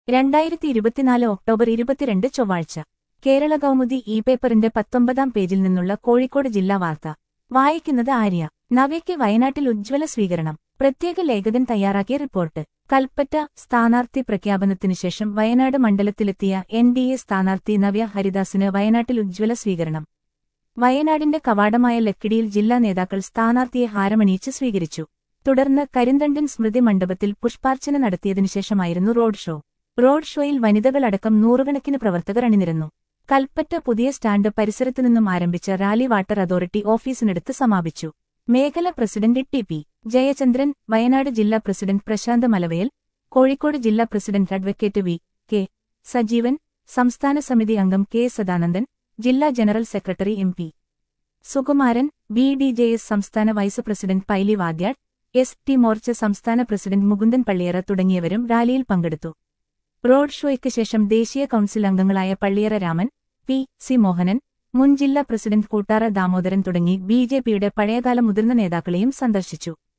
രണ്ടായിരത്തി ഇരുപത്തിനാല് ഒക്ടോബർ ഇരുപത്തിരണ്ട് ചൊവ്വാഴ്ച കേരള കൗമുദി ഇ പേപ്പറിന്റെ പത്തൊമ്പതാം പേജിൽ നിന്നുള്ള കോഴിക്കോട് ജില്ലാ വാർത്ത വായിക്കുന്നത് ആര്യ നവ്യയ്ക്ക് വയനാട്ടിൽ ഉജ്ജ്വല സ്വീകരണം പ്രത്യേക ലേഖകൻ തയ്യാറാക്കിയ റിപ്പോർട്ട് കൽപ്പറ്റ സ്ഥാനാർത്ഥി പ്രഖ്യാപനത്തിനുശേഷം വയനാട് മണ്ഡലത്തിലെത്തിയ എൻ ഡി എ സ്ഥാനാർത്ഥി നവ്യ ഹരിദാസിന് വയനാട്ടിൽ ഉജ്ജ്വല സ്വീകരണം വയനാടിന്റെ കവാടമായ ലക്കിടിയിൽ ജില്ലാ നേതാക്കൾ സ്ഥാനാർത്ഥിയെ ഹാരമണിയിച്ച് സ്വീകരിച്ചു തുടർന്ന് കരിന്തണ്ടൻ സ്മൃതി മണ്ഡപത്തിൽ പുഷ്പാർച്ചന നടത്തിയതിനുശേഷമായിരുന്നു റോഡ് ഷോ റോഡ് ഷോയിൽ വനിതകളടക്കം നൂറുകണക്കിന് പ്രവർത്തകർ അണിനിരന്നു കൽപ്പറ്റ പുതിയ സ്റ്റാൻഡ് പരിസരത്തുനിന്നും ആരംഭിച്ച റാലി വാട്ടർ അതോറിറ്റി ഓഫീസിനടുത്ത് സമാപിച്ചു മേഖല president T P Jayachandran Wayanad ജില്ലാ പ്രസിഡന്റ് പ്രശാന്ത് മലവയൽ കോഴിക്കോട് ജില്ലാ president advocate V K Sajeevan സംസ്ഥാന സമിതി അംഗം കെ സദാനന്ദൻ ജില്ലാ general secretary M P Sukumaran B D J S സംസ്ഥാന vice president Paily Vadyad S T Morcha സംസ്ഥാന പ്രസിഡന്റ് മുകുന്ദൻ പള്ളിയറ തുടങ്ങിയവരും റാലിയിൽ പങ്കെടുത്തു റോഡ് ഷോയ്ക്ക് ശേഷം ദേശീയ കൌൺസിൽ അംഗങ്ങളായ പള്ളിയറ രാമൻ പി സി മോഹനൻ മുൻ ജില്ലാ പ്രസിഡന്റ് കൂട്ടാറ ദാമോദരൻ തുടങ്ങി ബി ജെ പിയുടെ പഴയകാല മുതിർന്ന നേതാക്കളെയും സന്ദർശിച്ചു